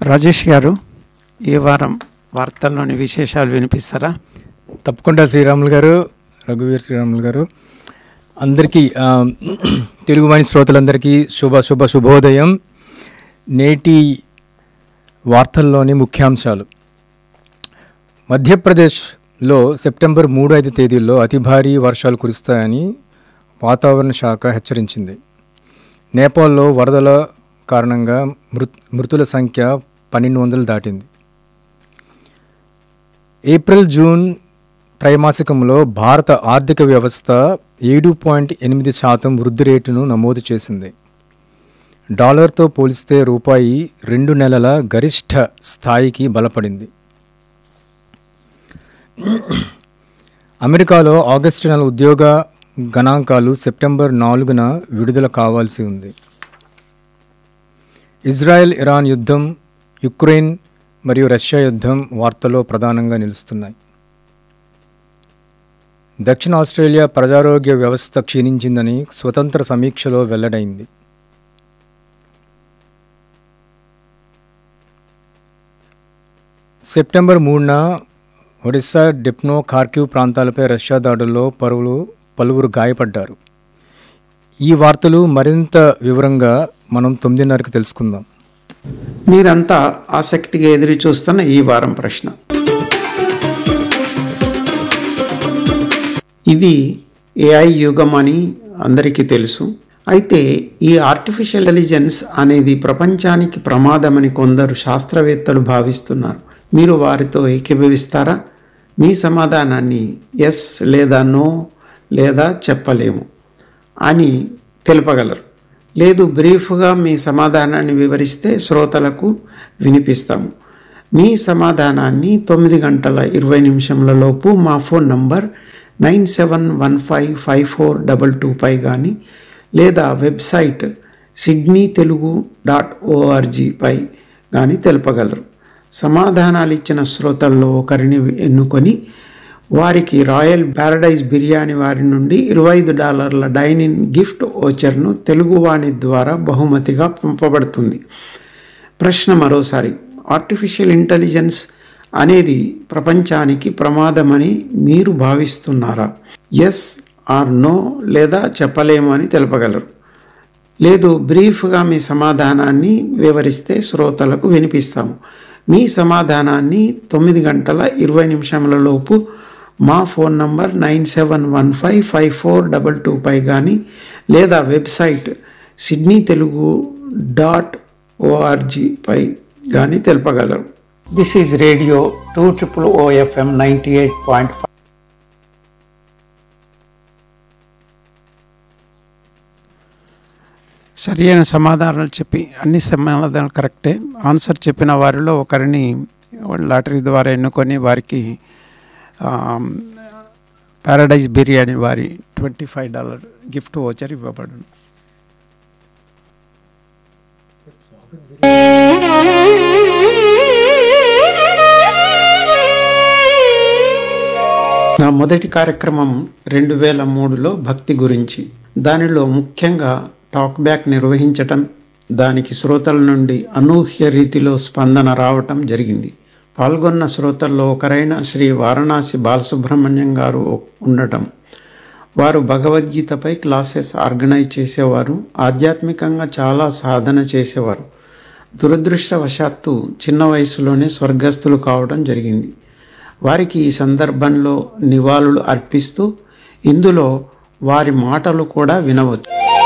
రాజేష్ గారు ఈ వారం వార్తల్లోని విశేషాలు వినిపిస్తారా తప్పకుండా శ్రీరాములు గారు రఘువీర్ శ్రీరాములు గారు అందరికీ ఆ, తెలుగువాణి శ్రోతలందరికీ శుభ శుభ శుభోదయం నేటి వార్తల్లోని ముఖ్యాంశాలు మధ్యప్రదేశ్లో సెప్టెంబర్ మూడు ఐదు తేదీల్లో అతి భారీ వర్షాలు కురుస్తాయని వాతావరణ శాఖ హెచ్చరించింది నేపాల్లో వరదల కారణంగా మృత్ మృతుల సంఖ్య పన్నెండు వందలు దాటింది ఏప్రిల్ జూన్ త్రైమాసికంలో భారత ఆర్థిక వ్యవస్థ ఏడు పాయింట్ ఎనిమిది శాతం వృద్ధి రేటును నమోదు చేసింది డాలర్తో పోలిస్తే రూపాయి రెండు నెలల గరిష్ట స్థాయికి బలపడింది అమెరికాలో ఆగస్టు నెల ఉద్యోగ గణాంకాలు సెప్టెంబర్ నాలుగున విడుదల కావాల్సి ఉంది ఇజ్రాయెల్ ఇరాన్ యుద్ధం యుక్రెయిన్ మరియు రష్యా యుద్ధం వార్తల్లో ప్రధానంగా నిలుస్తున్నాయి దక్షిణ ఆస్ట్రేలియా ప్రజారోగ్య వ్యవస్థ క్షీణించిందని స్వతంత్ర సమీక్షలో వెల్లడైంది సెప్టెంబర్ మూడున ఒడిశా డిప్నో ఖార్కివ్ ప్రాంతాలపై రష్యా దాడుల్లో పరువులు పలువురు గాయపడ్డారు ఈ వార్తలు మరింత వివరంగా మనం తొమ్మిదిన్నరకు తెలుసుకుందాం మీరంతా ఆసక్తిగా ఎదురు చూస్తున్న ఈ వారం ప్రశ్న ఇది ఏఐ యుగం అని అందరికీ తెలుసు అయితే ఈ ఆర్టిఫిషియల్ ఇంటెలిజెన్స్ అనేది ప్రపంచానికి ప్రమాదమని కొందరు శాస్త్రవేత్తలు భావిస్తున్నారు మీరు వారితో ఏకీభవిస్తారా మీ సమాధానాన్ని ఎస్ లేదా నో లేదా చెప్పలేము అని తెలుపగలరు లేదు బ్రీఫ్గా మీ సమాధానాన్ని వివరిస్తే శ్రోతలకు వినిపిస్తాము మీ సమాధానాన్ని తొమ్మిది గంటల ఇరవై నిమిషంల లోపు మా phone number nine seven one five five four double two పై కానీ లేదా వెబ్సైట్ సిడ్నీ తెలుగు డాట్ ఓఆర్జీపై కానీ తెలుపగలరు సమాధానాలు ఇచ్చిన శ్రోతల్లో ఒకరిని ఎన్నుకొని వారికి రాయల్ ప్యారడైజ్ బిర్యానీ వారి నుండి ఇరవై ఐదు డాలర్ల డైనింగ్ గిఫ్ట్ ఓచర్ను తెలుగువాణి ద్వారా బహుమతిగా పంపబడుతుంది ప్రశ్న మరోసారి ఆర్టిఫిషియల్ ఇంటెలిజెన్స్ అనేది ప్రపంచానికి ప్రమాదమని మీరు భావిస్తున్నారా ఎస్ ఆర్ నో లేదా చెప్పలేము అని తెలపగలరు లేదు బ్రీఫ్గా మీ సమాధానాన్ని వివరిస్తే శ్రోతలకు వినిపిస్తాము మీ సమాధానాన్ని తొమ్మిది గంటల ఇరవై నిమిషముల లోపు మా phone number nine seven one five five four double two పై కానీ లేదా వెబ్సైట్ సిడ్నీ తెలుగు డాట్ ఓఆర్జీపై కానీ తెలుపగలరు this is radio two triple O FM ninety eight point five సరి అయిన సమాధానాలు చెప్పి అన్ని సమాధానాలు కరెక్టే ఆన్సర్ చెప్పిన వారిలో ఒకరిని లాటరీ ద్వారా ఎన్నుకొని వారికి పారాడైజ్ బిర్యానీ వారి twenty five dollar gift voucher ఇవ్వబడును నా మొదటి కార్యక్రమం రెండు వేల మూడులో భక్తి గురించి దానిలో ముఖ్యంగా టాక్ బ్యాక్ నిర్వహించటం దానికి శ్రోతల నుండి అనూహ్య రీతిలో స్పందన రావటం జరిగింది పాల్గొన్న శ్రోతల్లో ఒకరైన శ్రీ వారణాసి బాలసుబ్రహ్మణ్యం గారు ఉండటం వారు భగవద్గీతపై క్లాసెస్ ఆర్గనైజ్ చేసేవారు ఆధ్యాత్మికంగా చాలా సాధన చేసేవారు దురదృష్టవశాత్తు చిన్న వయసులోనే స్వర్గస్థులు కావడం జరిగింది వారికి ఈ సందర్భంలో నివాళులు అర్పిస్తూ ఇందులో వారి మాటలు కూడా వినవచ్చు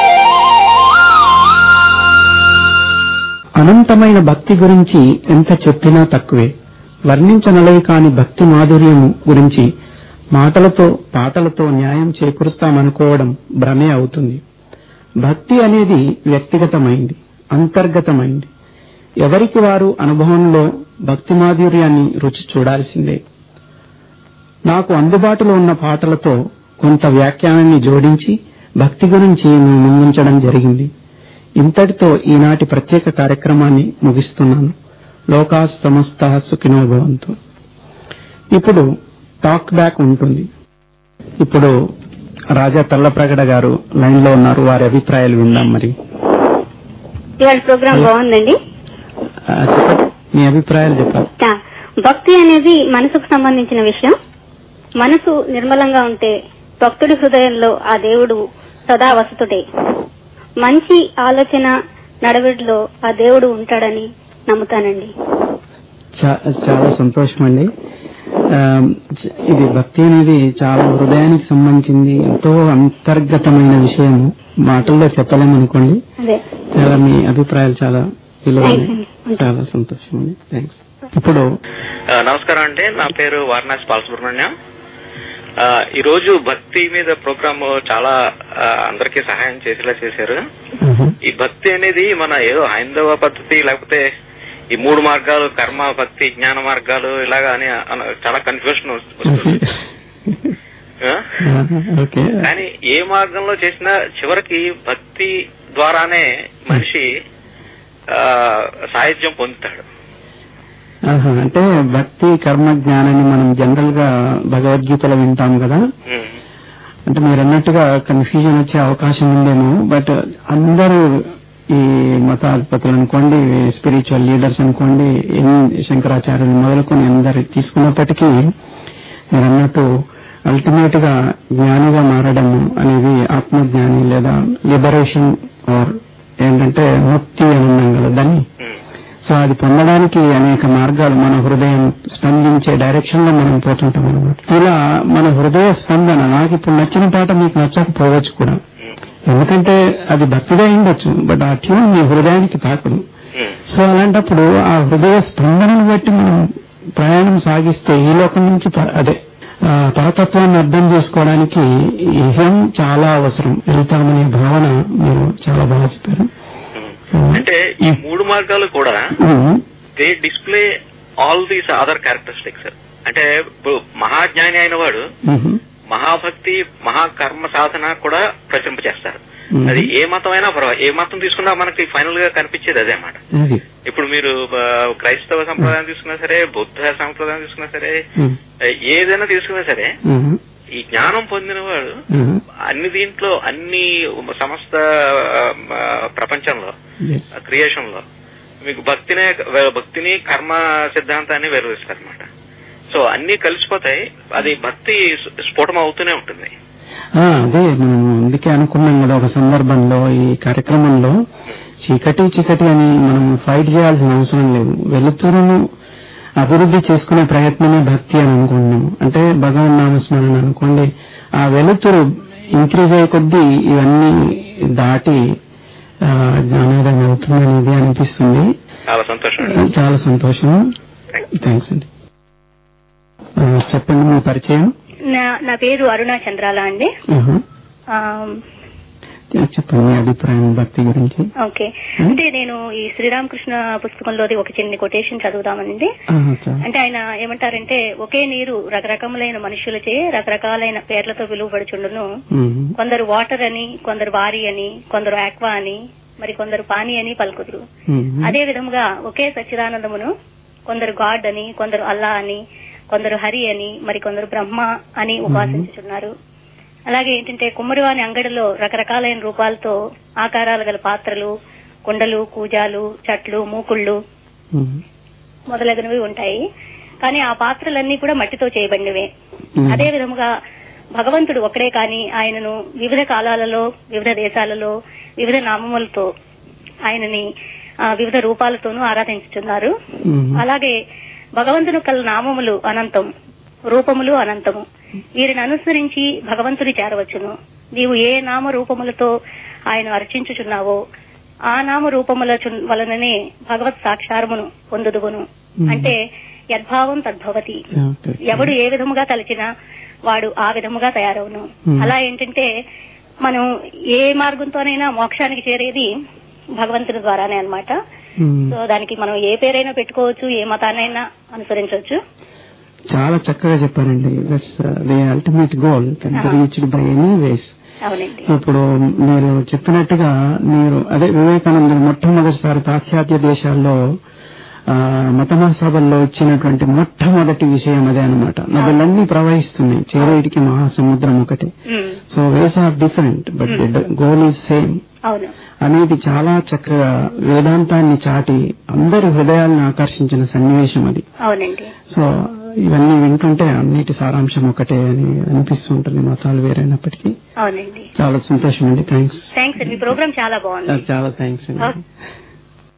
అనంతమైన భక్తి గురించి ఎంత చెప్పినా తక్కువే వర్ణించనలవి కాని భక్తి మాధుర్యము గురించి మాటలతో పాటలతో న్యాయం చేకూరుస్తామనుకోవడం భ్రమే అవుతుంది భక్తి అనేది వ్యక్తిగతమైంది అంతర్గతమైంది ఎవరికి వారు అనుభవంలో భక్తి మాధుర్యాన్ని రుచి చూడాల్సిందే నాకు అందుబాటులో ఉన్న పాటలతో కొంత వ్యాఖ్యానాన్ని జోడించి భక్తి గురించి మేము ముందుంచడం జరిగింది ఇంతటితో ఈనాటి ప్రత్యేక కార్యక్రమాన్ని ముగిస్తున్నాను లోకా సమస్త సుఖినో భవంతు ఇప్పుడు టాక్ బ్యాక్ ఉంటుంది ఇప్పుడు రాజా తల్లప్రగడ గారు లైన్ లో ఉన్నారు వారి అభిప్రాయాలు విందాం మరి ఇవాళ ప్రోగ్రామ్ బాగుందండి ఆ, చెప్పండి మీ అభిప్రాయాలు చెప్పాలి యా. భక్తి అనేది మనసుకు సంబంధించిన విషయం మనసు నిర్మలంగా ఉంటే భక్తుడి హృదయంలో ఆ దేవుడు సదా వసతుడే మంచి ఆలోచన నడవడిలో ఆ దేవుడు ఉంటాడని నమ్ముతానండి చా- చాలా సంతోషం అండి ఆ, చ- ఇది భక్తి అనేది చాలా హృదయానికి సంబంధించింది ఎంతో అంతర్గతమైన విషయం మాటల్లో చెప్పలేమనుకోండి అదే చాలా మీ అభిప్రాయాలు చాలా విలువైనవి చాలా సంతోషం అండి థ్యాంక్స్ ఇప్పుడు ఆ, నమస్కారం అండి నా పేరు వారణాసి బాలసుబ్రహ్మణ్యం ఆ, ఈ రోజు భక్తి మీద ప్రోగ్రామ్ చాలా ఆ, అందరికీ సహాయం చేసేలా చేశారు ఆహా. ఈ భక్తి అనేది మన ఏదో హైందవ పద్ధతి లేకపోతే ఈ మూడు మార్గాలు కర్మ భక్తి జ్ఞాన మార్గాలు ఇలాగా అని అన- చాలా కన్ఫ్యూషన్ వస్తుంది ఆ? ఆహా, ఓకే కానీ ఏ మార్గంలో చేసినా చివరికి భక్తి ద్వారానే మనిషి ఆ, సాహిత్యం పొందుతాడు ఆహా, అంటే భక్తి కర్మ జ్ఞానాన్ని మనం జనరల్ గా భగవద్గీతలో వింటాం కదా ఉమ్. అంటే మీరు అన్నట్టుగా కన్ఫ్యూజన్ వచ్చే అవకాశం ఉందేమో బట్ అందరూ ఈ మతాధిపతులు అనుకోండి స్పిరిచువల్ లీడర్స్ అనుకోండి ఎన్- శంకరాచార్యులు మొదలుకొని అందరు తీసుకున్నప్పటికీ మీరు అన్నట్టు అల్టిమేట్ గా జ్ఞానిగా మారడం అనేది ఆత్మజ్ఞాని లేదా లిబరేషన్ ఆర్ ఏంటంటే ముక్తి అని ఉన్నాం కదా దాన్ని ఉమ్. సో అది పొందడానికి అనేక మార్గాలు మన హృదయం స్పందించే డైరెక్షన్ లో మనం పోతుంటాం అనమాట ఇలా మన హృదయ స్పందన నాకు ఇప్పుడు నచ్చిన పాట మీకు నచ్చకపోవచ్చు కూడా ఎందుకంటే అది భక్తిగా ఉండొచ్చు బట్ ఆ ట్యూన్ మీ హృదయానికి తాకదు ఉమ్. సో అలాంటప్పుడు ఆ హృదయ స్పందనను బట్టి మనం ప్రయాణం సాగిస్తే ఈ లోకం నుంచి ప- అదే ఆ, పరతత్వాన్ని అర్థం చేసుకోవడానికి ఇహం చాలా అవసరం వెళ్తామనే భావన మీరు చాలా బాగా చెప్పారు ఉమ్. సో అంటే ఈ మూడు మార్గాలు కూడా um, they display all these other characteristics అంటే ఇప్పుడు మహాజ్ఞాని అయిన వాడు ఉమ్, మహాభక్తి మహాకర్మ సాధన కూడా ప్రచురింపజేస్తారు ఉమ్. అది ఏ మతమైనా పర్వాలేదు ఏ మతం తీసుకున్నా మనకి ఫైనల్ గా కనిపించేది అదే అన్నమాట అది ఇప్పుడు మీరు ఆ, క్రైస్తవ సంప్రదాయం తీసుకున్నా సరే బుద్ధ సంప్రదాయం తీసుకున్నా సరే ఉమ్, ఆ, ఏదైనా తీసుకున్నా సరే ఉమ్, ఈ జ్ఞానం పొందినవాడు ఉమ్, అన్ని దీంట్లో అన్ని సమస్త ఆ, ప్రపంచంలో yes. క్రియేషన్ లో మీకు భక్తినే భక్తిని కర్మ సిద్ధాంతాన్ని వెలువరిస్తారు అనమాట సో అన్ని కలిసిపోతాయి అది భక్తి స్ఫోటం అవుతూనే ఉంటుంది ఆ, అదే మనం అందుకే అనుకున్నాం కదా ఒక సందర్భంలో ఈ కార్యక్రమంలో చీకటి చీకటి అని మనం ఫైట్ చేయాల్సిన అవసరం లేదు వెలుతురును అభివృద్ధి చేసుకునే ప్రయత్నమే భక్తి అని అనుకుంటున్నాము అంటే భగవన్ నామస్మరణ అనుకోండి ఆ వెలుతురు ఇంక్రీజ్ అయ్యే కొద్దీ ఇవన్నీ దాటి ఆ, జ్ఞానోదయం అవుతుందనేది అనిపిస్తుంది చాలా సంతోషం చాలా సంతోషం థ్యాంక్స్ అండి ఆ, చెప్పండి మీ పరిచయం నా నా పేరు అరుణ చంద్రాల అండి ఆహా. ఆ, చెప్పండి మీ అభిప్రాయం భక్తి గురించి ఓకే అంటే నేను ఈ శ్రీరామకృష్ణ పుస్తకంలోది ఒక చిన్న కొటేషన్ చదువుదామనండి ఆహా, చాలా. అంటే ఆయన ఏమంటారంటే ఒకే నీరు రకరకములైన మనుషులచే రకరకాలైన పేర్లతో పిలువబడుచుండును మ్మ్. కొందరు వాటర్ అని కొందరు వారి అని కొందరు ఆక్వా అని మరి కొందరు పానీ అని పలుకుదురు మ్మ్. అదే విధముగా ఒకే సచ్చిదానందమును కొందరు గాడ్ అని కొందరు అల్లా అని కొందరు హరి అని మరి కొందరు బ్రహ్మ అని ఉపాసించుచున్నారు అలాగే ఏంటంటే కుమ్మరివాని అంగడిలో రకరకాలైన రూపాలతో ఆకారాలు గల పాత్రలు కుండలు కూజాలు చట్లు మూకుళ్ళు మ్మ్. మొదలగునవి ఉంటాయి కానీ ఆ పాత్రలన్నీ కూడా మట్టితో చేయబడినవే మ్మ్. అదే విధముగా భగవంతుడు ఒకడే కాని ఆయనను వివిధ కాలాలలో వివిధ దేశాలలో వివిధ నామములతో ఆయనని ఆ, వివిధ రూపాలతోనూ ఆరాధించుతున్నారు మ్మ్. అలాగే భగవంతుని కల నామములు అనంతం రూపములు అనంతము వీరిని అనుసరించి భగవంతుని చేరవచ్చును నీవు ఏ నామ రూపములతో ఆయన అర్చించుచున్నావో ఆ నామ రూపముల చున్- వలననే భగవత్ సాక్షారమును పొందుదుగును అంటే యద్భావం తద్భవతి ఓకే. ఎవడు ఏ విధముగా తలచినా వాడు ఆ విధముగా తయారవును Hmm. అలా ఏంటంటే మనం ఏ మార్గంతోనైనా మోక్షానికి చేరేది భగవంతుని ద్వారానే అన్నమాట మ్మ్. సో దానికి మనం ఏ పేరైనా పెట్టుకోవచ్చు ఏ మతాన్నైనా అనుసరించవచ్చు చాలా చక్కగా చెప్పారండి that's the ultimate goal can be reached by any ways అవునండి ఇప్పుడు మీరు చెప్పినట్టుగా మీరు అదే వివేకానందుడు మొట్టమొదటిసారి పాశ్చాత్య దేశాల్లో ఆ, మత మహాసభల్లో ఇచ్చినటువంటి మొట్టమొదటి విషయం అదే అనమాట నదులన్నీ ప్రవహిస్తున్నాయి చేరేటికి మహాసముద్రం ఒకటే um, so ways are different but the goal is same అవును అనేది చాలా చక్కగా వేదాంతాన్ని చాటి అందరి హృదయాలను ఆకర్షించిన సన్నివేశం అది అవునండి సో ఇవన్నీ వింటుంటే అన్నిటి సారాంశం ఒకటే అని అనిపిస్తుంటుంది మతాలు వేరైనప్పటికీ అవునండి చాలా సంతోషం అండి థ్యాంక్స్ థ్యాంక్స్ అండి మీ ప్రోగ్రామ్ చాలా బాగుంది చాలా థ్యాంక్స్ అండి ఓకే.